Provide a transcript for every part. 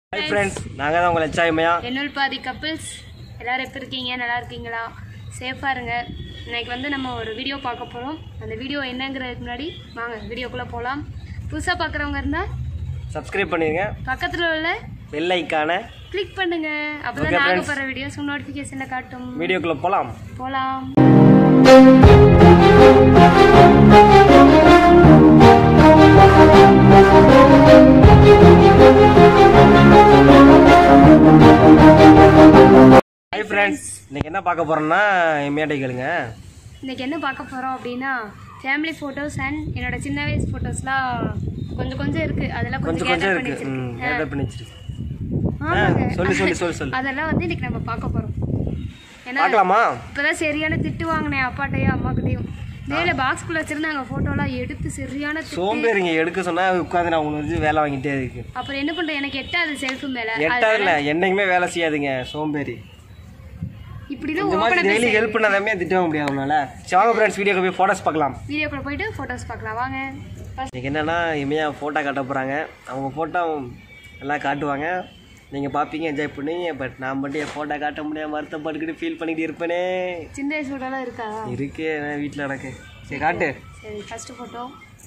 Hi friends நாங்கள் தான் உங்களை எச்சாய்மையா என்னுள் பாதி கப்பிள்ஸ் எல்லாரும் எப்படி இருக்கீங்க நல்லா இருக்கீங்களா சேஃபாக இருங்க இன்னைக்கு வந்து நம்ம ஒரு வீடியோ பார்க்க போகிறோம் அந்த வீடியோ என்னங்கிறதுக்கு முன்னாடி வாங்க வீடியோக்குள்ளே போகலாம் புதுசாக பார்க்குறவங்க இருந்தால் சப்ஸ்கிரைப் பண்ணிடுங்க பக்கத்தில் உள்ள பெல் ஐக்கான கிளிக் பண்ணுங்க அப்போ Okay, தான் நாங்கள் friends. போகிற வீடியோஸ் நோட்டிஃபிகேஷனில் காட்டும் வீடியோக்குள்ளே போகலாம் போகலாம் ஹாய் ஃப்ரெண்ட்ஸ் இன்னைக்கு என்ன பார்க்க போகிறோம்னா மேடை கேளுங்க இன்னைக்கு என்ன பார்க்க போகிறோம் அப்படின்னா ஃபேமிலி ஃபோட்டோஸ் அண்ட் என்னோட சின்ன வயசு ஃபோட்டோஸ்லாம் கொஞ்சம் கொஞ்சம் இருக்குது அதெல்லாம் கொஞ்சம் கொஞ்சம் கொஞ்சம் கேதர் பண்ணி இருக்கு ம் வச்சிருக்கேன் கேதர் பண்ணி வச்சிருக்கு ஆமாங்க சொல்லு சொல்லு சொல்லு சொல்லு அதெல்லாம் வந்து இன்னைக்கு நம்ம பார்க்க போறோம் ஏன்னா பார்க்கலாமா இப்பதான் சரியான திட்டு வாங்கினேன் அப்பாட்டையும் அம்மாக்கிட்டையும் மேல பாக்ஸ்குள்ள வச்சிருந்தாங்க போட்டோலாம் எடுத்து சரியான திட்டு. சோம்பேறிங்க எடுக்க சொன்னா உட்காந்து நான் உங்களுக்கு வந்து வேலை வாங்கிட்டே இருக்கு அப்புறம் என்ன பண்றேன் எனக்கு எட்டாது செல்ஃபு மேல எட்டாவதுல என்னைக்குமே வேலை செய்யாதுங்க சோம்பேறி இப்படிதான் இந்த மாதிரி ஓப்பன் டெய்லி ஹெல்ப் பண்ணாதமே திட்ட முடியாது உங்களால சரி வாங்க ஃப்ரெண்ட்ஸ் வீடியோக்கு போய் ஃபோட்டோஸ் பார்க்கலாம் வீடியோக்குள்ள போயிட்டு போட்டோஸ் பார்க்கலாம் வாங்க First இன்னைக்கு என்னன்னா இமையா ஃபோட்டோ காட்ட போகிறாங்க அவங்க ஃபோட்டோ எல்லாம் காட்டுவாங்க நீங்கள் பார்ப்பீங்க என்ஜாய் பண்ணுவீங்க பட் நான் மட்டும் என் ஃபோட்டோ காட்ட முடியாம வருத்தப்பட்டுக்கிட்டு ஃபீல் பண்ணிக்கிட்டு இருப்பேனே சின்ன வயசு ஃபோட்டோலாம் இருக்கா இருக்கே நான் வீட்டில் நடக்கு சரி காட்டு சரி ஃபர்ஸ்ட் ஃபோட்டோ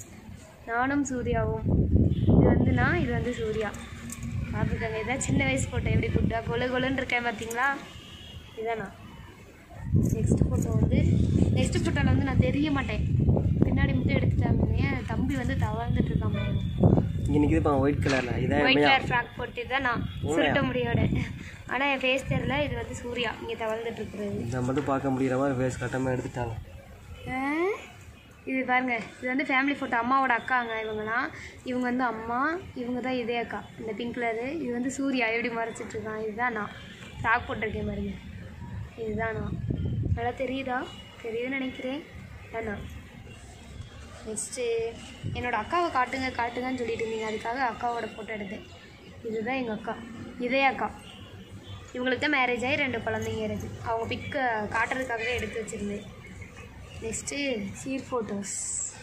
நானும் சூர்யாவும் இது வந்து நான் இது வந்து சூர்யா பார்த்துக்கோங்க இதான் சின்ன வயசு ஃபோட்டோ எப்படி குட்டா கொலு கொலுன்னு இருக்கேன் பார்த்தீங்களா இதான் நான் நெக்ஸ்ட் ஃபோட்டோ வந்து நெக்ஸ்ட் ஃபோட்டோவில் வந்து நான் தெரிய மாட்டேன் பின்னாடி மட்டும் எடுத்துட்டாங்க என் தம்பி வந்து தவழ்ந்துட்டு இருக்கான் பாருங்க. இங்கே நிற்கிது இப்போ ஒயிட் கலரில் இதான் ஒயிட் இமையா கலர் ஃப்ராக் போட்டு தான் நான் சுருட்ட முடியோட ஆனால் என் ஃபேஸ் தெரியல இது வந்து சூர்யா இங்கே தவழ்ந்துட்டு இருக்கிறது இதை மட்டும் பார்க்க முடியிற மாதிரி ஃபேஸ் கட்டமாக எடுத்துட்டாங்க ஆ, இது பாருங்க இது வந்து ஃபேமிலி ஃபோட்டோ அம்மாவோட அக்காங்க இவங்கலாம் இவங்க வந்து அம்மா இவங்க தான் இதே அக்கா இந்த பிங்க் கலரு இது வந்து சூர்யா எப்படி மறைச்சிட்டு இருக்கான் இதுதான் நான் ஃப்ராக் போட்டிருக்கேன் பாருங்க இதுதான் நான் நல்லா தெரியுதா தெரியுதுன்னு நினைக்கிறேன் அதான் நான் நெக்ஸ்ட்டு என்னோட அக்காவை காட்டுங்க காட்டுங்கன்னு சொல்லிட்டு இருந்தீங்க அதுக்காக அக்காவோட ஃபோட்டோ எடுத்தேன் இதுதான் எங்கள் அக்கா இதே அக்கா இவங்களுக்கு தான் மேரேஜ் ஆகி ரெண்டு குழந்தைங்க இருக்குது அவங்க பிக்கை காட்டுறதுக்காகவே எடுத்து வச்சுருந்தேன் நெக்ஸ்ட்டு சீர் ஃபோட்டோஸ்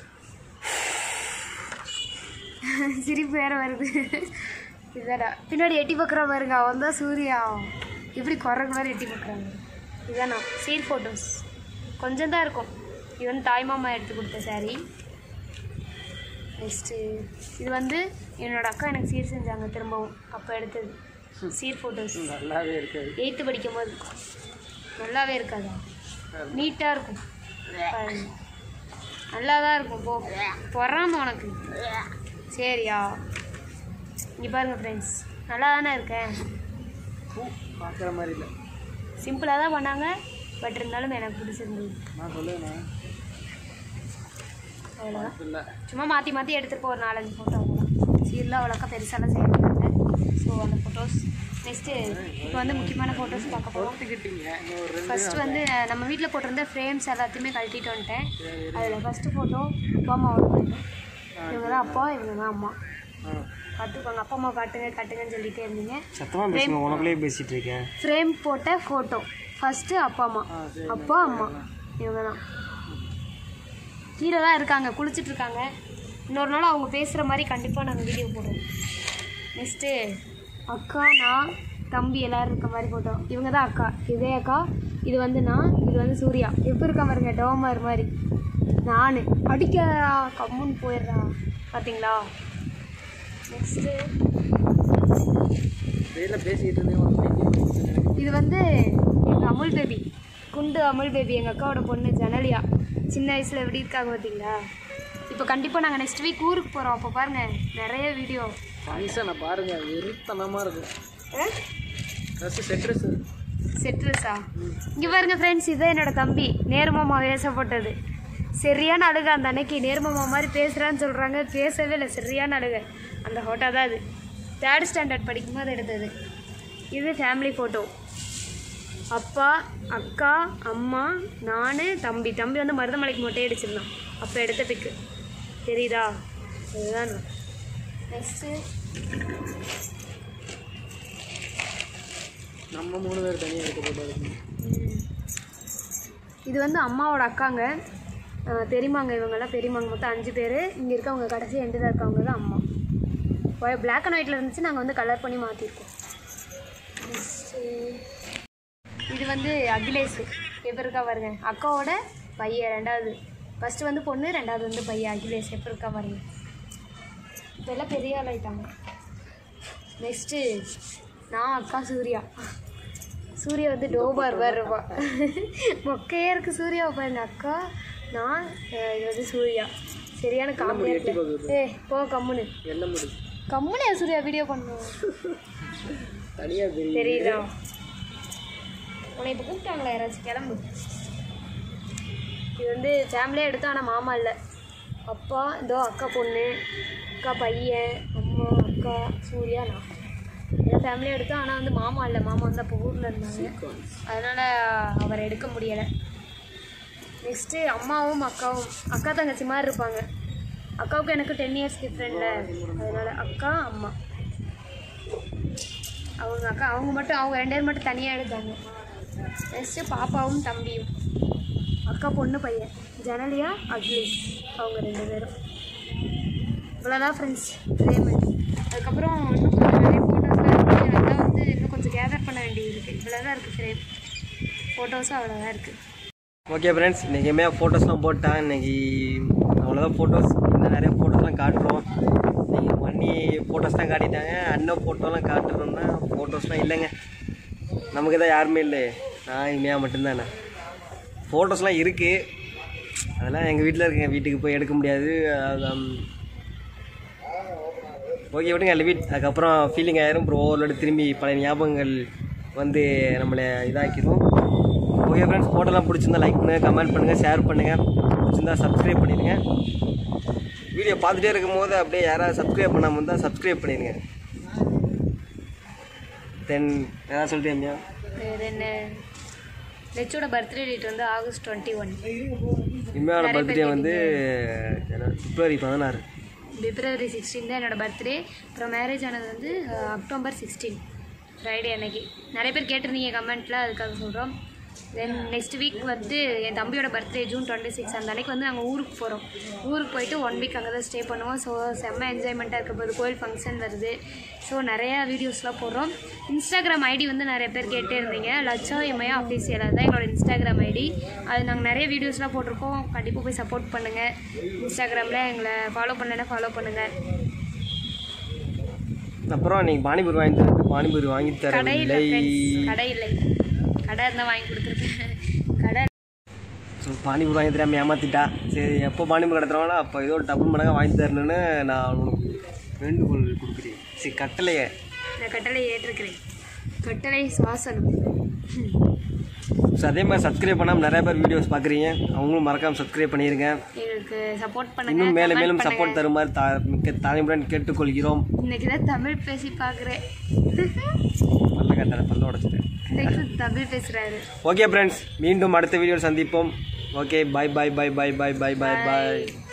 சிரிப்பு வேற வருது இதாடா பின்னாடி எட்டி பார்க்குறா பாருங்க அவன் தான் சூர்யா எப்படி குரங்கு மாதிரி எட்டி பார்க்குறாங்க இதானா சீர் ஃபோட்டோஸ் கொஞ்சம் தான் இருக்கும் இது வந்து தாய்மாமா எடுத்து கொடுத்த saree நெக்ஸ்ட்டு இது வந்து என்னோட அக்கா எனக்கு சீர் செஞ்சாங்க திரும்பவும் அப்போ எடுத்தது சீர் ஃபோட்டோஸ் நல்லாவே இருக்காது எயித்து படிக்கும் போது நல்லாவே இருக்காதா நீட்டாக இருக்கும் பாருங்க நல்லா தான் இருக்கும் போ பொறாம உனக்கு சரியா இங்கே பாருங்க ஃப்ரெண்ட்ஸ் நல்லா தானே இருக்கேன் பார்க்குற மாதிரி இல்லை சிம்பிளாக தான் பண்ணாங்க பட் இருந்தாலும் எனக்கு பிடிச்சிருந்தது நான் சொல்லுவேன் அவ்வளோதான் இல்லை சும்மா மாற்றி மாற்றி எடுத்துருப்போம் ஒரு நாலஞ்சு ஃபோட்டோ அவ்வளோதான் சீரெலாம் அவ்வளோக்கா பெருசாலாம் செய்ய மாட்டாங்க ஸோ அந்த ஃபோட்டோஸ் நெக்ஸ்ட்டு இப்போ வந்து முக்கியமான ஃபோட்டோஸ் பார்க்க போகிறோம் ஃபர்ஸ்ட் வந்து நம்ம வீட்டில் போட்டிருந்த ஃப்ரேம்ஸ் எல்லாத்தையுமே கழட்டிட்டு வந்துட்டேன் அதில் ஃபஸ்ட்டு ஃபோட்டோ அப்பா அம்மாவோட ஃபோட்டோ இவங்க தான் அப்பா இவங்க தான் அம்மா பார்த்துக்கோங்க அப்பா அம்மா காட்டுங்க காட்டுங்கன்னு சொல்லிட்டே இருந்தீங்க சத்தமாக பேசுங்க உனக்குள்ளேயே பேசிகிட்டு இருக்கேன் ஃப்ரேம் போட்ட ஃபோட்டோ ஃபஸ்ட்டு அப்பா அம்மா அப்பா அம்மா இவங்க தான் கீழே தான் இருக்காங்க குளிச்சுட்டு இருக்காங்க இன்னொரு நாள் அவங்க பேசுகிற மாதிரி கண்டிப்பாக நாங்கள் வீடியோ போடுவோம் நெக்ஸ்ட்டு அக்கா நான் தம்பி எல்லோரும் இருக்க மாதிரி ஃபோட்டோ இவங்க தான் அக்கா இதே அக்கா இது வந்து நான் இது வந்து சூர்யா எப்படி இருக்கா பாருங்க டோமர் மாதிரி நான் அடிக்கிறா கம்முன்னு போயிடுறா பார்த்தீங்களா நெக்ஸ்ட்டு வெளியில் பேசிக்கிட்டு இருந்தேன் இது வந்து எங்கள் அமுல் பேபி குண்டு அமுல் பேபி எங்கள் அக்காவோட பொண்ணு ஜனலியா சின்ன வயசில் எப்படி இருக்காங்க பார்த்தீங்களா இப்போ கண்டிப்பாக நாங்கள் நெக்ஸ்ட் வீக் ஊருக்கு போகிறோம் அப்போ பாருங்கள் நிறைய வீடியோ ஃபங்க்ஷனை பாருங்க வெறித்தனமாக இருக்கும் ட்ரெஸ்ஸு செட் ட்ரெஸ் செட்ரஸா இங்கே பாருங்க ஃப்ரெண்ட்ஸ் இதான் என்னோட தம்பி நேர்மாமா பேசப்பட்டது சரியான அழுக அந்த அன்னைக்கு நேர்மாமா மாதிரி பேசுகிறான்னு சொல்கிறாங்க பேசவே இல்லை சரியான அழுக அந்த ஃபோட்டோ தான் அது தேர்ட் ஸ்டாண்டர்ட் படிக்கும்போது எடுத்தது இது ஃபேமிலி ஃபோட்டோ அப்பா அக்கா அம்மா நான் தம்பி தம்பி வந்து மருதமலைக்கு மொட்டை அடிச்சிருந்தான் அப்போ எடுத்த பிக்கு தெரியுதா அதுதான் நான் நெக்ஸ்ட்டு நம்ம மூணு பேர் தனியாக எடுக்க போட்டோம் இது வந்து அம்மாவோட அக்காங்க அஹ் பெரியம்மாங்க இவங்கெல்லாம் பெரியம்மாங்க மொத்தம் அஞ்சு பேர் இங்கே இருக்கவங்க கடைசி எண்டில் இருக்கவங்க தான் அம்மா பிளாக் அண்ட் ஒயிட்டில் இருந்துச்சு நாங்கள் வந்து கலர் பண்ணி மாற்றிருக்கோம் இது வந்து அகிலேஷ் எப்போ இருக்கா பாருங்க அக்காவோட பையன் ரெண்டாவது ஃபஸ்ட்டு வந்து பொண்ணு ரெண்டாவது வந்து பையன் அகிலேஷ் எப்போ இருக்கா பாருங்க இப்போ எல்லாம் பெரிய ஆள் ஆயிட்டாங்க நெக்ஸ்ட்டு நான் அக்கா சூர்யா சூர்யா வந்து டோபார் வேறு இருப்பா மொக்கையாக இருக்குது சூர்யா பாருங்க அக்கா நான் அஹ், இது வந்து சூர்யா சரியான காமெடியாக இருக்கு ஏ போ கம்முனு என்ன முடி கம்முனு சூர்யா வீடியோ பண்ணுவோம் தனியாக தெரியும் தெரியுதா உன்னை இப்போ கூப்பிட்டாங்களா யாராச்சும் கிளம்பு இது வந்து ஃபேமிலியாக எடுத்தோம் ஆனால் மாமா இல்லை அப்பா இதோ அக்கா பொண்ணு அக்கா பையன் அம்மா அக்கா சூர்யா நான் எல்லாம் ஃபேமிலியாக எடுத்தோம் ஆனால் வந்து மாமா இல்லை மாமா வந்து அப்போ ஊரில் இருந்தாங்க அதனால் அவரை எடுக்க முடியலை நெக்ஸ்ட்டு அம்மாவும் அக்காவும் அக்கா தங்கச்சி மாதிரி இருப்பாங்க அக்காவுக்கு எனக்கு டென் இயர்ஸ் டிஃப்ரெண்டில் அதனால் அக்கா அம்மா அவங்க அக்கா அவங்க மட்டும் அவங்க ரெண்டு பேர் மட்டும் தனியாக எடுத்தாங்க நெக்ஸ்ட்டு பாப்பாவும் தம்பியும் அக்கா பொண்ணு பையன் ஜனலியா அகிலேஷ் அவங்க ரெண்டு பேரும் இவ்வளோதான் ஃப்ரெண்ட்ஸ் ஃப்ரேமு அதுக்கப்புறம் இன்னும் கொஞ்சம் நிறைய ஃபோட்டோஸ்லாம் இருக்குது அதெல்லாம் வந்து இன்னும் கொஞ்சம் கேதர் பண்ண வேண்டியது இருக்குது இவ்வளோதான் இருக்குது ஃப்ரேம் ஃபோட்டோஸும் அவ்வளோதான் இருக்குது ஓகே ஃப்ரெண்ட்ஸ் இன்றைக்குமே ஃபோட்டோஸ்லாம் போட்டான் இன்னைக்கு அவ்வளோதான் ஃபோட்டோஸ் இன்னும் நிறைய ஃபோட்டோஸ்லாம் காட்டுறோம் நீங்கள் மண்ணி ஃபோட்டோஸ்லாம் காட்டிட்டாங்க அண்ணன் ஃபோட்டோலாம் காட்டுறோம்னா ஃபோட்டோஸ்லாம் இல்லைங்க நமக்கு தான் யாருமே இல்லை நான் இனிமையா மட்டும்தானே ஃபோட்டோஸ்லாம் இருக்குது அதெல்லாம் எங்கள் வீட்டில் இருக்குங்க வீட்டுக்கு போய் எடுக்க முடியாது ஓகே விடுங்க லிமிட் அதுக்கப்புறம் ஃபீலிங் ஆயிரும் அப்புறம் ஓவர்லோடு திரும்பி பழைய ஞாபகங்கள் வந்து நம்மளை இதாக்கிடும் ஓகே ஃப்ரெண்ட்ஸ் ஃபோட்டோலாம் பிடிச்சிருந்தா லைக் பண்ணுங்கள் கமெண்ட் பண்ணுங்கள் ஷேர் பண்ணுங்கள் பிடிச்சிருந்தா சப்ஸ்கிரைப் பண்ணிடுங்க வீடியோ பார்த்துட்டே இருக்கும்போது அப்படியே யாராவது சப்ஸ்கிரைப் பண்ணாமல் இருந்தால் சப்ஸ்கிரைப் பண்ணிடுங்க தென் ஏதாவது சொல்லிட்டேன் வேறு என்ன லெச்சோட பர்த்டே டேட் வந்து ஆகஸ்ட் டுவெண்ட்டி ஒன் இம்மையோட பர்த்டே வந்து ஜன- பிப்ரவரி பதினாறு பிப்ரவரி சிக்ஸ்டீன் தான் என்னோடய பர்த்டே அப்புறம் மேரேஜ் ஆனது வந்து அஹ், அக்டோபர் சிக்ஸ்டீன் ஃப்ரைடே அன்னைக்கு நிறைய பேர் கேட்டிருந்தீங்க கமெண்ட்டில் அதுக்காக சொல்கிறோம் தென் நெக்ஸ்ட் வீக் வந்து என் தம்பியோட பர்த்டே ஜூன் டுவெண்ட்டி சிக்ஸ் அந்த அன்னைக்கு வந்து நாங்கள் ஊருக்கு போகிறோம் ஊருக்கு போயிட்டு ஒன் வீக் அங்கே தான் ஸ்டே பண்ணுவோம் ஸோ செம்ம என்ஜாய்மெண்ட்டாக இருக்க போது கோயில் ஃபங்க்ஷன் வருது ஸோ நிறையா வீடியோஸ்லாம் போடுறோம் இன்ஸ்டாகிராம் ஐடி வந்து நிறைய பேர் கேட்டே இருந்தீங்க லட்சம் எம்ஐயா அஃபீஷியல் அதுதான் எங்களோட இன்ஸ்டாகிராம் ஐடி அது நாங்கள் நிறைய வீடியோஸ்லாம் போட்டிருக்கோம் கண்டிப்பாக போய் சப்போர்ட் பண்ணுங்கள் இன்ஸ்டாகிராமில் எங்களை ஃபாலோ பண்ணலைன்னா ஃபாலோ பண்ணுங்கள் அப்புறம் நீங்கள் பானிபூரி வாங்கி தரது பானிபூரி வாங்கி கடை இல்லை தரவில்லை ஃப்ரெண்ட்ஸ் கடை இல்லை கடை இருந்தால் வாங்கி கொடுத்துருப்பேன் கடை ஸோ பானிபூரி வாங்கி தராமல் ஏமாத்திட்டா சரி எப்போ பானிபூரி கடத்துறாங்களோ அப்போ ஏதோ டபுள் மடங்காக வாங்கி தரணுன்னு நான் உனக்கு வேண்டுகோள் கொடுக்குறேன் சரி கட்டளையே நான் கட்டளை ஏற்றிருக்கிறேன் கட்டளை சுவாசனம் ஸோ அதே மாதிரி சப்ஸ்கிரைப் பண்ணாமல் நிறைய பேர் வீடியோஸ் பார்க்குறீங்க அவங்களும் மறக்காமல் சப்ஸ்கிரைப் பண்ணிடுங்க எங்களுக்கு சப்போர்ட் பண்ணுங்க இன்னும் மேலும் comment மேலும் பண்ணுங்க. சப்போர்ட் தருமாறு தா மிக்க தாழ்மையுடன் கேட்டுக்கொள்கிறோம் இன்னைக்கு தான் தமிழ் பேசி பார்க்குறேன் நல்ல கட்டளை பல்ல உடச்சிட்டேன் தமிழ் பேசுகிறாரு ஓகே ஃப்ரெண்ட்ஸ் மீண்டும் அடுத்த வீடியோவில் சந்திப்போம் okay bye bye bye bye bye bye bye by